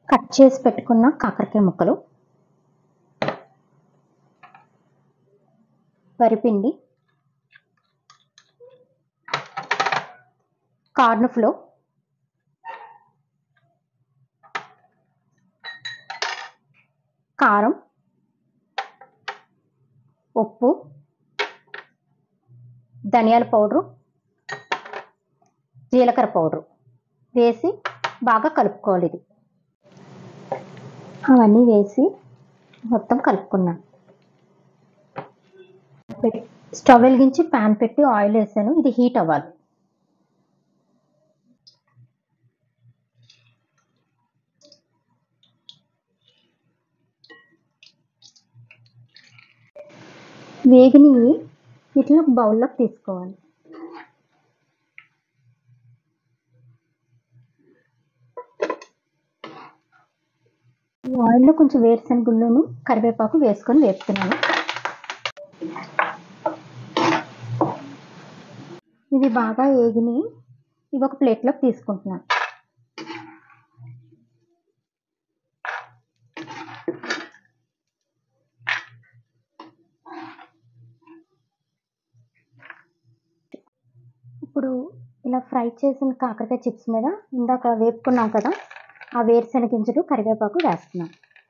cut చేసి పెట్టుకున్న కాకరకాయ ముక్కలు వరిపిండి కార్న్ ఫ్లో కారం ఉప్పు ధనియాల పౌడరు జీలకర్ర పౌడరు వేసి బాగా కలుపుకోవాలి ఇది అవన్నీ వేసి మొత్తం కలుపుకున్నాను పెట్- స్టవ్ వెలిగించి ప్యాన్ పెట్టి ఆయిల్ వేసాను ఇది హీట్ అవ్వాలి వేగినవి వీటిని ఒక బౌల్లోకి తీసుకోవాలి ఈ ఆయిల్లో కొంచెం వేరుశనగుళ్ళను కరివేపాకు వేసుకొని వేపుతున్నాను ఇవి బాగా వేగిని ఇవి ఒక ప్లేట్లోకి తీసుకుంటున్నాను ఇప్పుడు ఇలా ఫ్రై చేసిన కాకరకాయ చిప్స్ మీద ఇందాక వేపుకున్నాం కదా ఆ వేరుశనగ గింజలు కరివేపాకు వేస్తున్నాం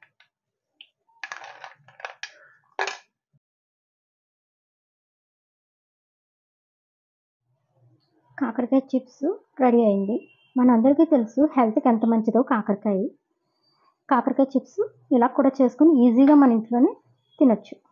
కాకరకాయ చిప్స్ రెడీ అయింది మనందరికీ తెలుసు హెల్త్కి ఎంత మంచిదో కాకరకాయ కాకరకాయ చిప్స్ ఇలా కూడా చేసుకొని ఈజీగా మన ఇంట్లోనే తినొచ్చు